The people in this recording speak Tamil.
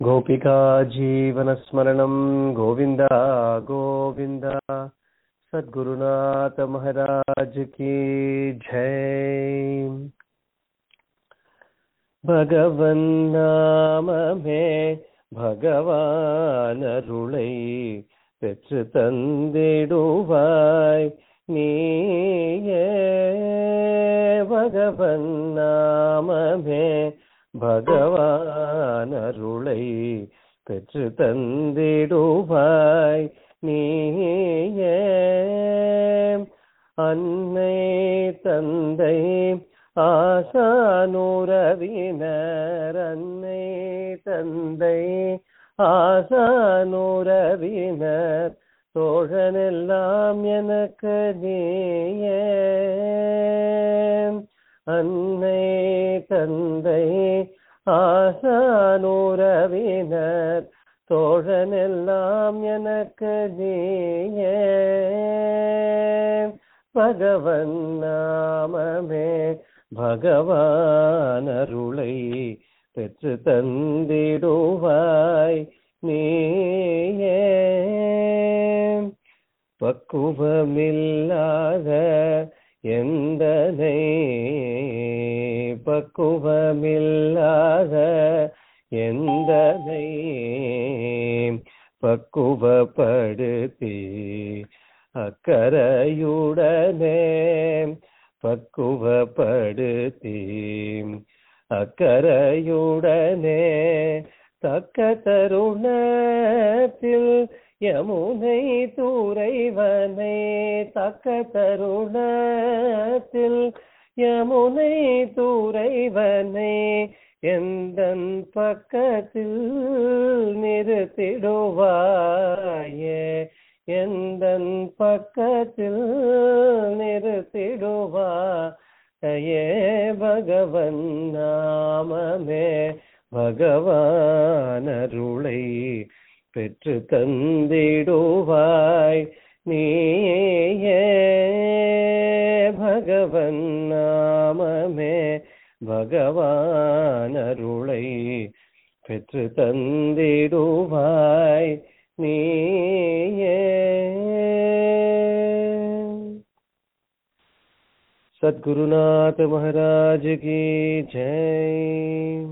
गोपिका जीवनस्मरणं गोविन्द गोविन्द सद्गुरुनाथ महाराज की जय பகவன் நாமமே பகவானருளை பெற்று தந்திடுவாய் நீயே பகவன் நாமமே பகவானருளை பெற்று தந்திடுவாய் நீயே அன்னை தந்தை ஆசானுறவினர் அன்னை தந்தை ஆசானுறவினர் தோழனெல்லாம் எனக்கு நீயே அன்னை தந்தை ஆசானுறவினர் தோழனெல்லாம் எனக்கு நீயே பகவன் நாமமே பகவானருளை பெற்று தந்திடுவாய் நீயே பக்குவமில்லாத எந்தனை பக்குவமில்லாத எந்தனை பக்குவப்படுத்தி அக்கரையுடனே பக்குவப்படுத்தி அக்கரையுடனே தக்க தருணத்தில் யமுனை தூரைவனை தக்க தருணத்தில் யமுனை தூரைவனை எந்தன் பக்கத்தில் நிறுத்திடுவாயே எந்தன் பக்கத்தில் நிறுத்திடுவாயே பகவன் நாமமே பகவானருளை பெற்று தந்திடுவாய் நீயே பகவன் நாமமே பகவானருளை பெற்று தந்திடுவாய் நீயே सदगुरुनाथ महाराज की जय